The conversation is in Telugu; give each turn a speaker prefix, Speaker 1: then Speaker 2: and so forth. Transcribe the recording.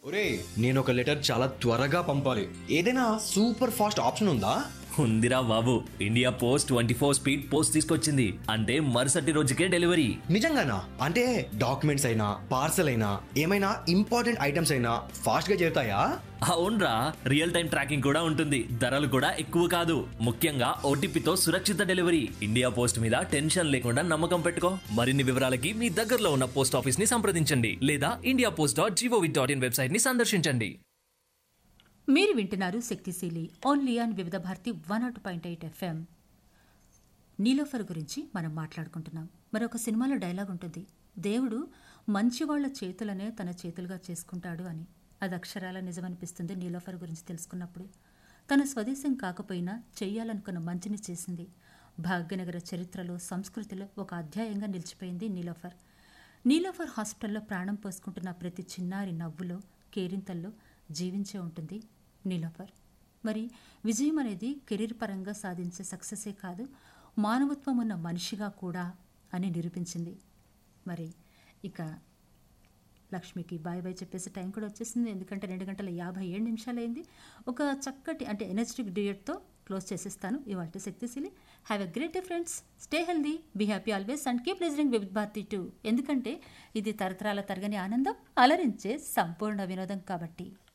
Speaker 1: ఒరే నేను ఒక లెటర్ చాలా త్వరగా పంపాలి ఏదైనా సూపర్ ఫాస్ట్ ఆప్షన్ ఉందా
Speaker 2: ఉందిరా బాబు India post twenty four speed post తీసుకొచ్చింది అంటే మరుసటి రోజుకే డెలివరీ
Speaker 1: నిజంగానా అంటే డాక్యుమెంట్స్ అయినా పార్సల్ అయినా ఏమైనా ఇంపార్టెంట్ ఐటమ్స్ అయినా ఫాస్ట్ గా చేరుతాయా
Speaker 2: అవునరా రియల్ టైం ట్రాకింగ్ కూడా ఉంటుంది ధరలు కూడా ఎక్కువ కాదు ముఖ్యంగా ఓటీపీతో సురక్షిత డెలివరీ ఇండియా పోస్ట్ మీద టెన్షన్ లేకుండా నమ్మకం పెట్టుకో మరిన్ని వివరాలకి మీ దగ్గరలో ఉన్న పోస్ట్ ఆఫీస్ ని సంప్రదించండి లేదా India post dot gov dot in website ని సందర్శించండి
Speaker 3: మీరు వింటున్నారు శక్తిశీలి only on Vividh Bharati one nought point eight FM Nilofer గురించి మనం మాట్లాడుకుంటున్నాం మరొక సినిమాలో డైలాగ్ ఉంటుంది దేవుడు మంచివాళ్ల చేతులనే తన చేతులుగా చేసుకుంటాడు అని అది అక్షరాల నిజమనిపిస్తుంది నీలోఫర్ గురించి తెలుసుకున్నప్పుడు తన స్వదేశం కాకపోయినా చెయ్యాలనుకున్న మంచిని చేసింది భాగ్యనగర చరిత్రలో సంస్కృతిలో ఒక అధ్యాయంగా నిలిచిపోయింది నీలోఫర్ నీలోఫర్ హాస్పిటల్లో ప్రాణం పోసుకుంటున్న ప్రతి చిన్నారి నవ్వులో కేరింతల్లో జీవించే ఉంటుంది నీలోఫర్ మరి విజయం అనేది కెరీర్ పరంగా సాధించే సక్సెసే కాదు మానవత్వం ఉన్న మనిషిగా కూడా అని నిరూపించింది మరి ఇక లక్ష్మికి బాయ్ బాయ్ చెప్పేసి టైం కూడా వచ్చేసింది ఎందుకంటే రెండు గంటల యాభై ఏడు నిమిషాలు అయింది ఒక చక్కటి అంటే ఎనర్జెటిక్ డ్యూయట్తో క్లోజ్ చేసేస్తాను ఇవాళ శక్తిశీలి have a great day friends stay healthy be happy always and keep listening with Bharati too ఎందుకంటే ఇది తరతరాల తరగని ఆనందం అలరించే సంపూర్ణ వినోదం కాబట్టి